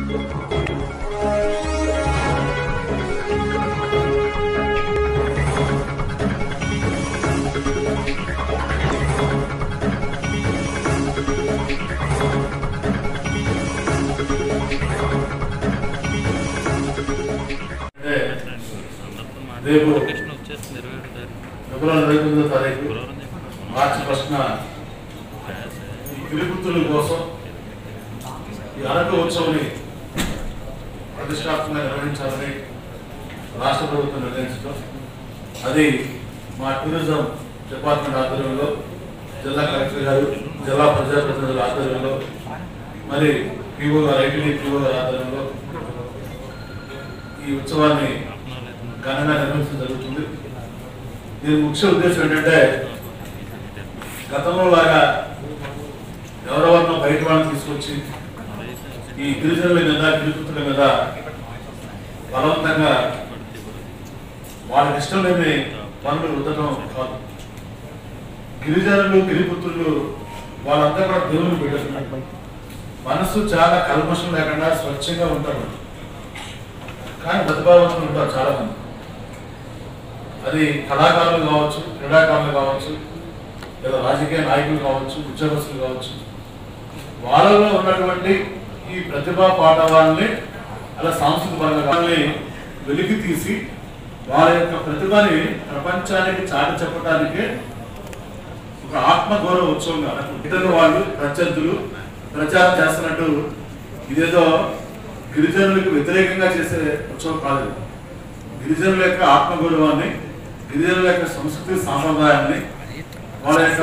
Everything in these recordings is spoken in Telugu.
అంటే రేపు లొకేషన్ వచ్చేస్తుంది ఇరవై ఏడు తారీఖు ఫిబ్రవరి ఇరవై తొమ్మిదో తారీఖు గురువారం చెప్పండి. మార్చి ఫస్ట్న ఈ గిరిపుత్రుల కోసం ఈ అరకు ఉత్సవాన్ని ప్రతిష్టాత్మకంగా నిర్వహించాలని రాష్ట్ర ప్రభుత్వం నిర్ణయించడం అది మా టూరిజం డిపార్ట్మెంట్ ఆధ్వర్యంలో జిల్లా కలెక్టర్ గారు జిల్లా ప్రజాప్రతినిధుల ఆధ్వర్యంలో మరి పీఓ గారు ఐటీడీ పీఓ గారి ఆధ్వర్యంలో ఈ ఉత్సవాన్ని ఘనంగా నిర్వహించడం జరుగుతుంది దీని ముఖ్య ఉద్దేశం ఏంటంటే గతంలో లాగా ఎవరెవరినో బయట వాళ్ళని తీసుకొచ్చి ఈ గిరిజనుల మీద గిరిపుత్రుల మీద బలవంతంగా వాళ్ళకి ఇష్టం లేని పనులు రుద్దడం కాదు గిరిజనులు గిరిపుత్రులు వాళ్ళంతా కూడా దేవుని బిడ్డలు మనసు చాలా కల్మషం లేకుండా స్వచ్ఛంగా ఉంటారు కానీ ప్రతిభావంతులు ఉంటారు చాలా మంది అది కళాకారులు కావచ్చు క్రీడాకారులు కావచ్చు లేదా రాజకీయ నాయకులు కావచ్చు ఉద్యోగస్తులు కావచ్చు వాళ్ళలో ఉన్నటువంటి ఈ ప్రతిభా పాఠవాల్ని అలా సాంస్కృతిక పరంగా వెలికి తీసి వారి యొక్క ప్రతిభని ప్రపంచానికి చాటి చెప్పడానికి ఒక ఆత్మగౌరవ ఉత్సవంగా ఇతర వాళ్ళు ప్రత్యర్థులు ప్రచారం చేస్తున్నట్టు ఇదేదో గిరిజనులకు వ్యతిరేకంగా చేసే ఉత్సవం కాదు ఇది. గిరిజనుల యొక్క ఆత్మగౌరవాన్ని గిరిజనుల యొక్క సంస్కృతి సాంప్రదాయాన్ని వాళ్ళ యొక్క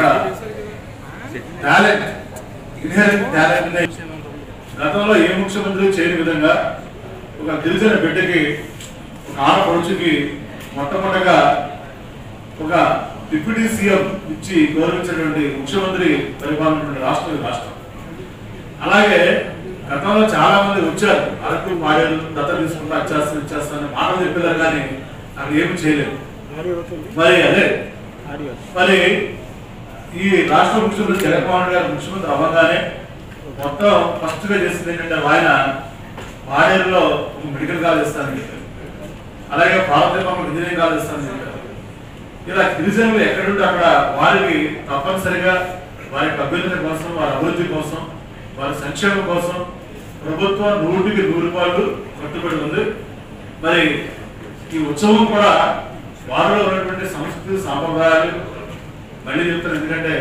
టాలెంట్ ఇన్హెరెంట్ టాలెంట్ గతంలో ఏ ముఖ్యమంత్రి చేయని విధంగా ఒక గిరిజన బిడ్డకి ఒక ఆడపడుచుకి మొట్టమొదటిగా ఒక డిప్యూటీ సీఎం ఇచ్చి గౌరవించినటువంటి ముఖ్యమంత్రి పరిపాలన రాష్ట్రం ఈ రాష్ట్రం అలాగే గతంలో చాలా మంది వచ్చారు అరకు మాడేరు దత్త తీసుకుంటా వచ్చేస్తాను ఇచ్చేస్తాను మాటలు చెప్పారు కానీ అక్కడ ఏమి చేయలేదు మరి అదే మరి ఈ రాష్ట్ర ముఖ్యమంత్రి జగన్మోహన్ రెడ్డి గారు ముఖ్యమంత్రి అవ్వగానే మొత్తం ఫస్ట్ గా చేసింది ఏంటంటే ఆయన మాడేరులో ఒక మెడికల్ కాలేజ్ ఇస్తానని చెప్పారు అలాగే భారతదేశంలో ఇంజనీరింగ్ కాలేజ్ ఇస్తానని చెప్పారు ఇలా గిరిజనులు ఎక్కడుంటే అక్కడ వారికి తప్పనిసరిగా వారి యొక్క అభ్యున్నతి కోసం వారి అభివృద్ధి కోసం వారి సంక్షేమం కోసం ప్రభుత్వం నూటికి నూరు రూపాయలు కట్టుబడి ఉంది మరి ఈ ఉత్సవం కూడా వారిలో ఉన్నటువంటి సంస్కృతి సాంప్రదాయాలు మళ్ళీ చెప్తాను ఎందుకంటే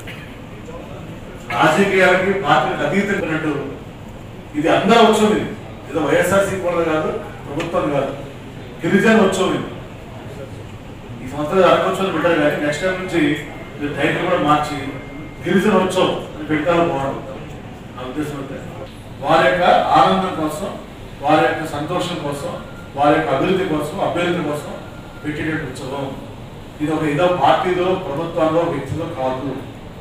రాజకీయాలకి పార్టీలకు అతీతంగా ఉన్నట్టు ఇది అందరూ ఉత్సవం ఇది ఏదో వైఎస్ఆర్సీ కూడా కాదు ప్రభుత్వం కాదు గిరిజన ఉత్సవం ఇది ఈ సంవత్సరం అరకొచ్చుని పెట్టారు కానీ నెక్స్ట్ టైం నుంచి మీరు టైటిల్ కూడా మార్చి గిరిజన ఉత్సవం అని పెట్టాలని బాగుంటుంది నా ఉద్దేశం అయితే వారి యొక్క ఆనందం కోసం వారి యొక్క సంతోషం కోసం వారి యొక్క అభివృద్ధి కోసం అభ్యున్నతి కోసం పెట్టేటువంటి ఉత్సవం ఇది ఒక ఏదో పార్టీలో ప్రభుత్వంలో వ్యక్తిలో కాదు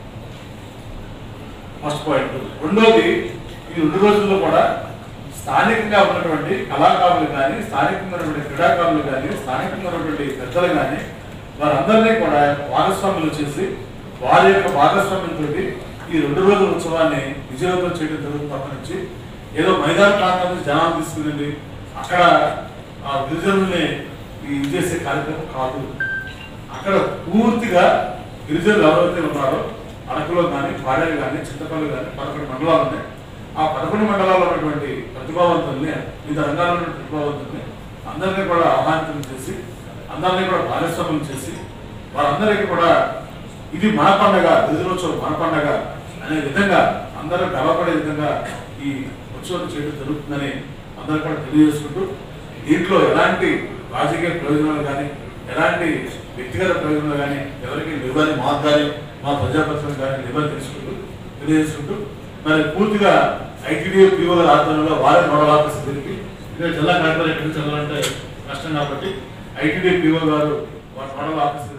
ఫస్ట్ పాయింట్ రెండోది ఈ రెండు రోజుల్లో కూడా స్థానికంగా ఉన్నటువంటి కళాకారులు కానీ స్థానికంగా ఉన్నటువంటి క్రీడాకారులు కానీ స్థానికంగా ఉన్నటువంటి పెద్దలు కానీ వారందరినీ కూడా భాగస్వాములు చేసి వారి యొక్క భాగస్వామ్యంతో ఈ రెండు రోజుల ఉత్సవాన్ని విజయవంతం చేయడం జరుగుతుంది అక్కడి నుంచి ఏదో మైదాన ప్రాంతం నుంచి జనాలు తీసుకుని అక్కడ ఆ గిరిజనుల్ని ఈ ఇది చేసే కార్యక్రమం కాదు అక్కడ పూర్తిగా గిరిజనులు ఎవరైతే ఉన్నారో అరకులో కానీ పాడేరు కానీ చింతపల్లి కానీ పదకొండు మండలాలు ఉన్నాయి ఆ పదకొండు మండలాల్లో ఉన్నటువంటి ప్రతిభావంతుల్ని వివిధ రంగాల్లో ఉన్న ప్రతిభావంతుల్ని అందరినీ కూడా ఆహ్వానితం చేసి అందరినీ కూడా భాగస్వామ్యం చేసి వారందరికీ కూడా ఇది మన పండగ గిరిజనోత్సవం మన పండగ అనే విధంగా అందరూ గర్వపడే విధంగా ఈ ఉత్సవం చేయడం జరుగుతుందని అందరూ కూడా తెలియజేసుకుంటూ దీంట్లో ఎలాంటి రాజకీయ ప్రయోజనాలు కానీ ఎలాంటి వ్యక్తిగత ప్రయోజనాలు కానీ ఎవరికి నిర్వహణ మాకు కానీ మా ప్రజాప్రతినిధులు కానీ నిర్వహణ తీసుకుంటూ తెలియజేసుకుంటూ మరి పూర్తిగా ఐటీడీ పీఓ గారి ఆధ్వర్యంలో వారే మోడల్ ఆఫీస్ తిరిగి ఇక్కడ జిల్లా కలెక్టర్ ఎక్కడి నుంచి వెళ్ళాలంటే కష్టం కాబట్టి ఐటీడీ పీఓ గారు వారి మోడల్ ఆఫీస్